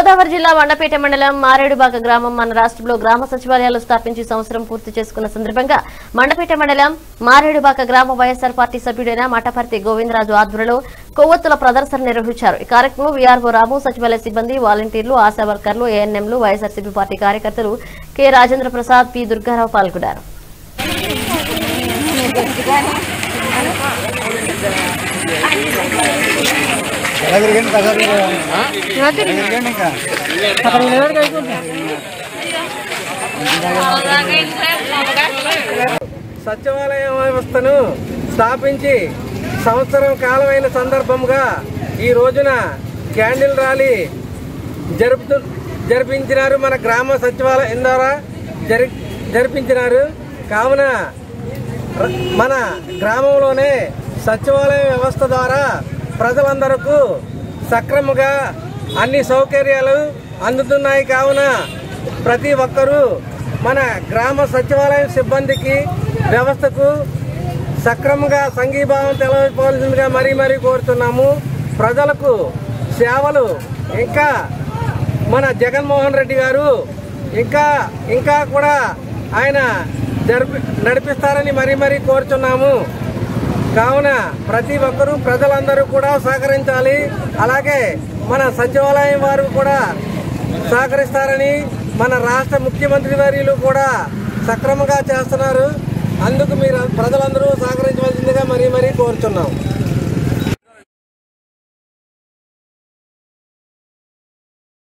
గోదావరి జిల్లా వండపేట మండలం మారేడుబాక గ్రామం మన రాష్ట్రంలో గ్రామ సచివాలయాలు స్థాపించి సంవత్సరం పూర్తి చేసుకున్న సందర్భంగా మండపేట మండలం మారేడుబాక గ్రామ వైఎస్ఆర్ పార్టీ సభ్యుడైన మఠపర్తి గోవిందరాజు ఆధ్వర్యంలో కొవ్వొత్తుల ప్రదర్శన నిర్వహించారు ఈ కార్యక్రమంలో వీఆర్ఓ రాము సచివాలయ సిబ్బంది వాలంటీర్లు ఆశా వర్కర్లు ఏఎన్ఎంలు వైఎస్ఆర్సీపీ పార్టీ కార్యకర్తలు కె రాజేంద్ర ప్రసాద్ పి దుర్గారావు పాల్గొన్నారు సచివాలయ వ్యవస్థను స్థాపించి సంవత్సరం కాలమైన సందర్భంగా ఈ రోజున క్యాండిల్ ర్యాలీ జరుపుతూ జరిపించినారు మన గ్రామ సచివాలయం ద్వారా జరి జరిపించినారు కావున ర- మన గ్రామంలోనే సచివాలయ వ్యవస్థ ద్వారా ప్రజలందరకు సక్రమంగా అన్ని సౌకర్యాలు అందుతున్నాయి కావున ప్రతి ఒక్కరూ మన గ్రామ సచివాలయం సిబ్బందికి వ్యవస్థకు సక్రమంగా సంఘీభావం తెలవలసిందిగా మరీ మరీ కోరుతున్నాము ప్రజలకు సేవలు ఇంకా మన జగన్మోహన్ రెడ్డి గారు ఇంకా ఇంకా కూడా ఆయన జరిపి నడిపిస్తారని మరీ మరీ కోరుచున్నాము కావున ప్రతి ఒక్కరూ ప్రజలందరూ కూడా సహకరించాలి అలాగే మన సచివాలయం వారు కూడా సహకరిస్తారని మన రాష్ట్ర ముఖ్యమంత్రి వర్యులు కూడా సక్రమంగా చేస్తున్నారు అందుకు మీరు ప్రజలందరూ సహకరించవలసిందిగా మరీ మరీ కోరుచున్నాం